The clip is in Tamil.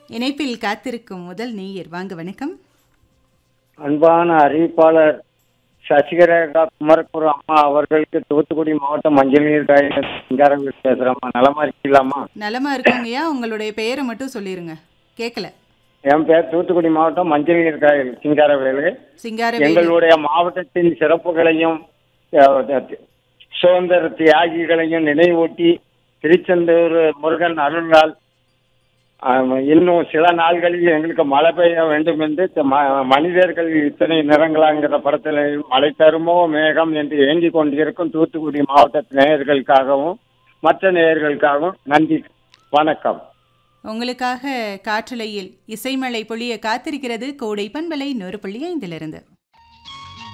இணைப்பில் காத்திருக்கும் முதல் நேயர் வாங்க வணக்கம் அன்பான அறிவிப்பாளர் சசிகரேகா குமரகுரு அம்மா அவர்களுக்கு தூத்துக்குடி மாவட்டம் மஞ்சள் நீர் காய்கறி பேசுறேம்மா நலமா இருக்கீங்களாம்மா நலமா இருக்கோங்கய்யா உங்களுடைய பெயரை மட்டும் சொல்லிருங்க கேட்கல என் பேர் தூத்துக்குடி மாவட்டம் மஞ்சள் நீர் காய் சிங்காரவேலு சிங்காரவேலு எங்களுடைய மாவட்டத்தின் சிறப்புகளையும் அஹ், த- சுதந்திர தியாகிகளையும் நினைவூட்டி திருச்செந்தூர் முருகன் அருளால் ஆம், இன்னும் சில நாள்களில் எங்களுக்கு மழை பெய்ய வேண்டும் என்று த- ம- மனிதர்கள் இத்தனை நிறங்களாங்கிற படத்தில் மழை தருமோ மேகம் என்று ஏங்கிக் கொண்டிருக்கும் தூத்துக்குடி மாவட்ட நேயர்களுக்காகவும் மற்ற நேயர்களுக்காகவும் நன்றி வணக்கம் உங்களுக்காக காற்றலையில் இசைமழை பொழிய காத்திருக்கிறது கோடை பண்பலை நூறு புள்ளி ஐந்திலிருந்து